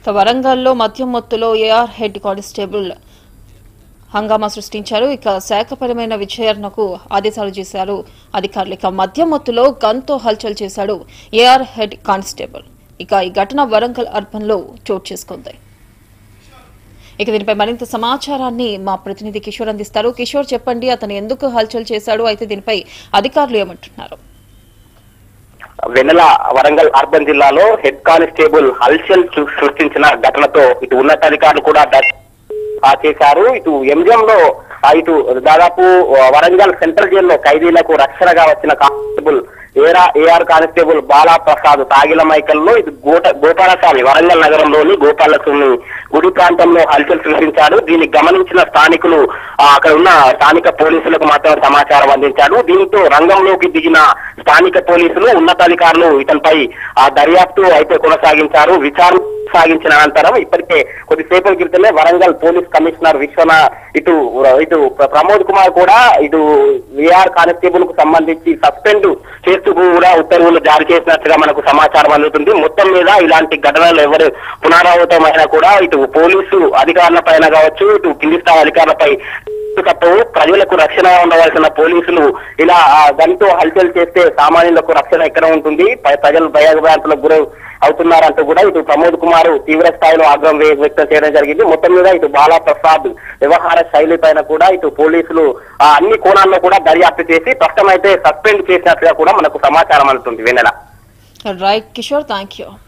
ఇక వరంగల్లో మద్యం మొత్తులో ఏఆర్ హెడ్ కానిస్టేబుల్ హంగామా సృష్టించారు ఇక శాఖపరమైన విచారణకు ఆదేశాలు చేశారు అధికారులు ఇక మద్యం మొత్తులో గన్తో హల్చల్ చేశాడు ఏఆర్ హెడ్ కానిస్టేబుల్ ఇక ఈ ఘటన వరంగల్ అర్బన్ లో చోటు చేసుకుంది ఇక దీనిపై మరింత సమాచారాన్ని మా ప్రతినిధి కిషోర్ అందిస్తారు కిషోర్ చెప్పండి అతను ఎందుకు హల్చల్ చేశాడు అయితే దీనిపై అధికారులు ఏమంటున్నారు వెన్నెల వరంగల్ అర్బన్ జిల్లాలో హెడ్ కానిస్టేబుల్ హల్చల్ సృ- సృష్టించిన ఘటనతో ఇటు ఉన్నతాధికారులు కూడా ద- ఆ చేశారు ఇటు ఎంజిఎం లో ఆ ఇటు దాదాపు ఆ, వరంగల్ సెంట్రల్ జైల్లో ఖైదీలకు రక్షణగా వచ్చిన కానిస్టేబుల్ ఏరా ఏఆర్ కానిస్టేబుల్ బాలా ప్రసాద్ తాగిల మైకల్లో ఇది గోట గోపాలస్వామి వరంగల్ నగరంలోని గోపాలస్వామి గుడి ప్రాంతంలో హల్చల్ సృష్టించాడు దీన్ని గమనించిన స్థానికులు ఆ, అక్కడ ఉన్న స్థానిక పోలీసులకు మాత్రం సమాచారం అందించాడు దీంతో రంగంలోకి దిగిన స్థానిక పోలీసులు ఉన్నతాధికారులు ఇతనిపై ఆ దర్యాప్తు అయితే కొనసాగించారు విచారణ సాగించిన అనంతరం ఇప్పటికే కొద్దిసేపటి క్రితమే వరంగల్ పోలీస్ కమిషనర్ విశ్వన ఇటు ఇటు ప్ర- ప్రమోద్ కుమార్ కూడా ఇటు విఆర్ కానిస్టేబుల్ కు సంబంధించి సస్పెండ్ చేస్తూ కూడా ఉత్తర్వులు జారీ చేసినట్టుగా మనకు సమాచారం అందుతుంది మొత్తం మీద ఇలాంటి ఘటనలు ఎవరు పునరావృతమైనా కూడా ఇటు పోలీసు అధికారుల పైన కావచ్చు ఇటు కింది స్థాయి అధికారులపై తప్పు ప్రజలకు రక్షణ ఉండవలసిన పోలీసులు ఇలా ఆ, గన్తో హల్చల్ చేస్తే సామాన్యులకు రక్షణ ఎక్కడ ఉంటుంది ప- ప్రజలు భయభ్రాంతులకు గురై అవుతున్నారంటూ కూడా ఇటు ప్రమోద్ కుమార్ తీవ్ర స్థాయిలో ఆగ్రహం వ్య- వ్యక్తం చేయడం జరిగింది మొత్తం మీద ఇటు బాలా ప్రసాద్ వ్యవహార శైలి పైన కూడా ఇటు పోలీసులు ఆ, అన్ని కోణాల్లో కూడా దర్యాప్తు చేసి ప్రస్తుతం అయితే సస్పెండ్ చేసినట్లుగా కూడా మనకు సమాచారం అందుతుంది Vennela right Kishore thank you